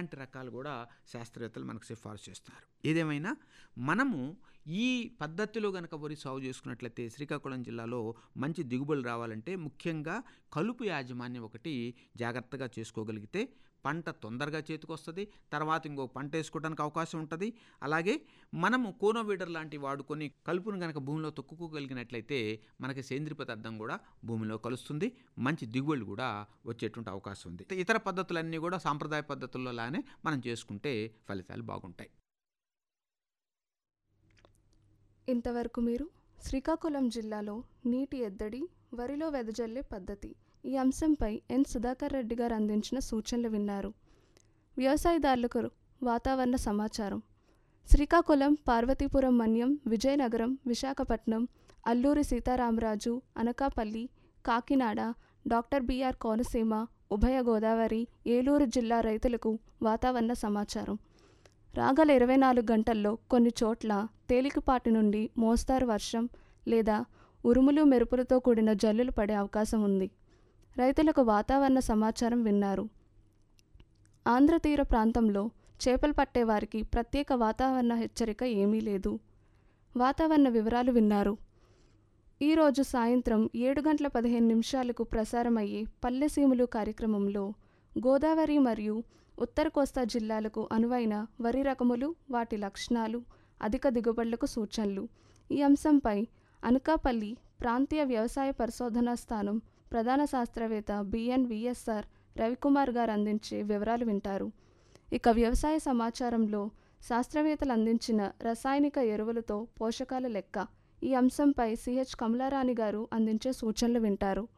ఇలాంటి రకాలు కూడా శాస్త్రవేత్తలు మనకు సిఫార్సు చేస్తున్నారు ఏదేమైనా మనము ఈ పద్ధతిలో కనుక వరి సాగు చేసుకున్నట్లయితే శ్రీకాకుళం జిల్లాలో మంచి దిగుబడులు రావాలంటే ముఖ్యంగా కలుపు యాజమాన్యం ఒకటి జాగ్రత్తగా చేసుకోగలిగితే పంట తొందరగా చేతికి వస్తుంది తర్వాత ఇంకో పంట వేసుకోవడానికి అవకాశం ఉంటుంది అలాగే మనము కోనోవీడర్ లాంటి వాడుకొని కలుపును కనుక భూమిలో తొక్కుకోగలిగినట్లయితే మనకి సేంద్రియ పదార్థం కూడా భూమిలో కలుస్తుంది మంచి దిగుబడులు కూడా వచ్చేటువంటి అవకాశం ఉంది ఇతర పద్ధతులన్నీ కూడా సాంప్రదాయ పద్ధతుల్లో లానే మనం చేసుకుంటే ఫలితాలు బాగుంటాయి ఇంతవరకు మీరు శ్రీకాకుళం జిల్లాలో నీటి ఎద్దడి వరిలో వెదజల్లే పద్ధతి ఈ అంశంపై ఎన్ సుధాకర్ రెడ్డి గారు అందించిన సూచనలు విన్నారు వ్యవసాయదారులకు వాతావరణ సమాచారం శ్రీకాకుళం పార్వతీపురం మన్యం విజయనగరం విశాఖపట్నం అల్లూరి సీతారామరాజు అనకాపల్లి కాకినాడ డాక్టర్ బిఆర్ కోనసీమ ఉభయ గోదావరి ఏలూరు జిల్లా రైతులకు వాతావరణ సమాచారం రాగల ఇరవై నాలుగు గంటల్లో కొన్ని చోట్ల తేలికపాటి నుండి మోస్తారు వర్షం లేదా ఉరుములు మెరుపులతో కూడిన జల్లులు పడే అవకాశం ఉంది రైతులకు వాతావరణ సమాచారం విన్నారు ఆంధ్ర తీర ప్రాంతంలో చేపలు పట్టేవారికి ప్రత్యేక వాతావరణ హెచ్చరిక ఏమీ లేదు వాతావరణ వివరాలు విన్నారు ఈరోజు సాయంత్రం ఏడు గంటల పదిహేను నిమిషాలకు ప్రసారమయ్యే పల్లెసీములు కార్యక్రమంలో గోదావరి మరియు ఉత్తర కోస్తా జిల్లాలకు అనువైన వరి రకములు వాటి లక్షణాలు అధిక దిగుబడులకు సూచనలు ఈ అంశంపై అనకాపల్లి ప్రాంతీయ వ్యవసాయ పరిశోధనా స్థానం ప్రధాన శాస్త్రవేత్త బిఎన్ విఎస్ఆర్ రవికుమార్ గారు అందించే వివరాలు వింటారు ఇక వ్యవసాయ సమాచారంలో శాస్త్రవేత్తలు అందించిన రసాయనిక ఎరువులతో పోషకాల లెక్క ఈ అంశంపై సిహెచ్ కమలారాణి గారు అందించే సూచనలు వింటారు